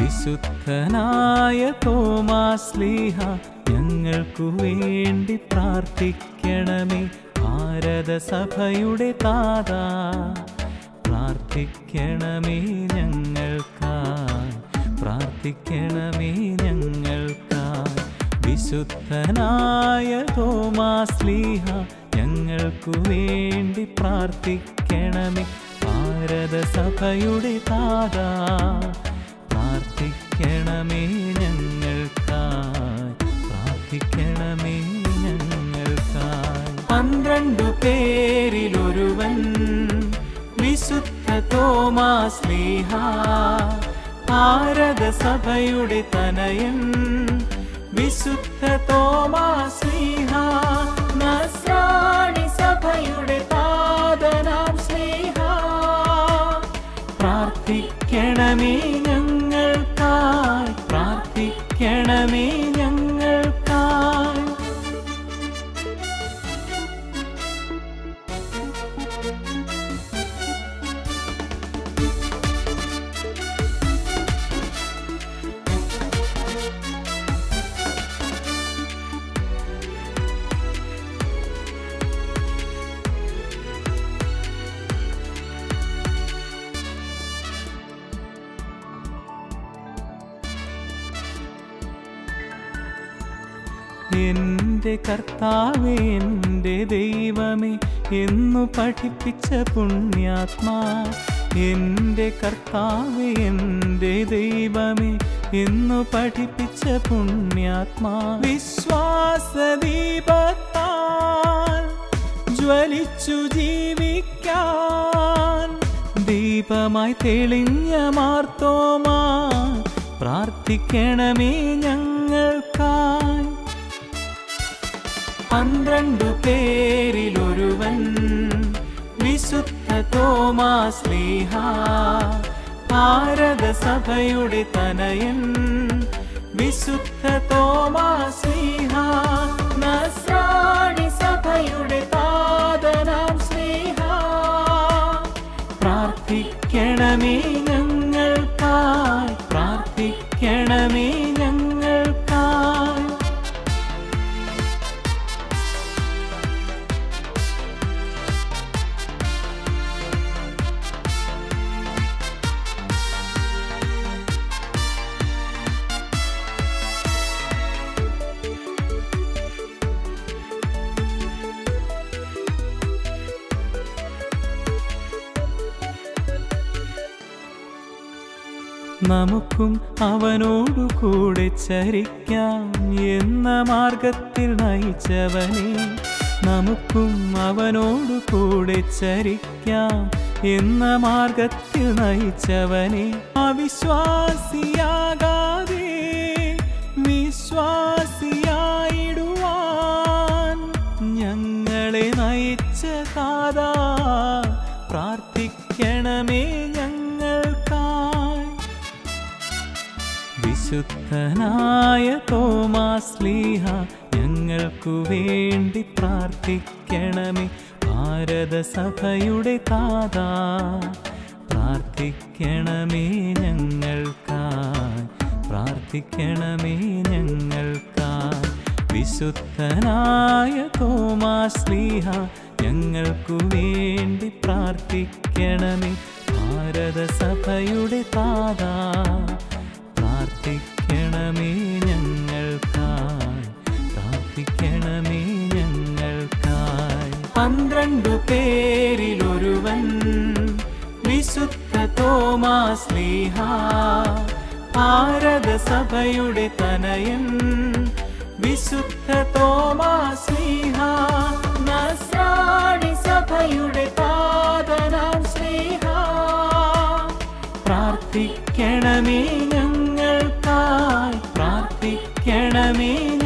വിശുദ്ധനായ തോമാസ്ലീഹ ഞങ്ങൾക്കു വേണ്ടി പ്രാർത്ഥിക്കണമേ ഭാരതസഭയുടെ താതാ പ്രാർത്ഥിക്കണമേ ഞങ്ങൾക്കായി പ്രാർത്ഥിക്കണമേ ഞങ്ങൾക്കായി വിശുദ്ധനായ തോമാസ്ലീഹ ഞങ്ങൾക്കു വേണ്ടി പ്രാർത്ഥിക്കണമേ ഭാരതസഭയുടെ താതാ പ്രാർത്ഥിക്കണമേ ഞങ്ങൾക്കായി പ്രാർത്ഥിക്കണമേ ഞങ്ങൾക്കായി പന്ത്രണ്ടു പേരിലൊരുവൻ വിശുദ്ധ തോമാസ്ലീഹ ഭാരതസഭയുടെ തനയൻ വിശുദ്ധ തോമാസ്ലീഹ നസ്രാണി സഭയുടെ താതനാം സ്നേഹ പ്രാർത്ഥിക്കണമേ ഞങ്ങൾക്കായി പ്രാർത്ഥിക്കണമേ ഞങ്ങൾക്കായി എന്റെ കർത്താവേ എന്റെ ദൈവമേ എന്നു പഠിപ്പിച്ച പുണ്യാത്മാ എന്റെ കർത്താവേ എന്റെ ദൈവമേ എന്നു പഠിപ്പിച്ച പുണ്യാത്മാ വിശ്വാസദീപത്താൽ ജ്വലിച്ചു ജീവിക്കാൻ ദീപമായി തെളിഞ്ഞ മാർത്തോമാ പ്രാർത്ഥിക്കണമേ ഞങ്ങൾക്കായി പന്ത്രണ്ടു പേരിലൊരുവൻ വിശുദ്ധ തോമാസ്ലീഹ ഭാരതസഭയുടെ തനയൻ വിശുദ്ധ തോമാസ്ലീഹ നസ്രാണി സഭയുടെ താതനാം സ്നേഹ പ്രാർത്ഥിക്കണമേ ഞങ്ങൾക്കായി പ്രാർത്ഥിക്കണമേ ഞങ്ങൾക്കായി നമുക്കും അവനോടു കൂടെ ചരിക്കാം എന്ന മാർഗത്തിൽ നയിച്ചവനെ നമുക്കും അവനോടു കൂടെ ചരിക്കാം എന്ന മാർഗത്തിൽ നയിച്ചവനെ അവിശ്വാസിയാകാതെ വിശ്വാസിയായിടുവാൻ ഞങ്ങളെ നയിച്ച താതാ പ്രാർത്ഥിക്കണമേ ഞങ്ങൾക്കായി വിശുദ്ധനായ തോമാസ്ലീഹ ഞങ്ങൾക്കു വേണ്ടി പ്രാർത്ഥിക്കണമേ ഭാരതസഭയുടെ താതാ പ്രാർത്ഥിക്കണമേ ഞങ്ങൾക്കായി പ്രാർത്ഥിക്കണമേ ഞങ്ങൾക്കായി വിശുദ്ധനായ തോമാസ്ലീഹ ഞങ്ങൾക്കു വേണ്ടി പ്രാർത്ഥിക്കണമേ ഭാരതസഭയുടെ താതാ പ്രാർത്ഥിക്കണമേ ഞങ്ങൾക്കായി പ്രാർത്ഥിക്കണമേ ഞങ്ങൾക്കായി പന്ത്രണ്ടു പേരിലൊരുവൻ വിശുദ്ധ തോമാസ്ലീഹ ഭാരതസഭയുടെ തനയൻ വിശുദ്ധ തോമാസ്ലീഹ നസ്രാണി സഭയുടെ താതനാം സ്നേഹ പ്രാർത്ഥിക്കണമേ ഞങ്ങൾക്കായി പ്രാർത്ഥിക്കണമേ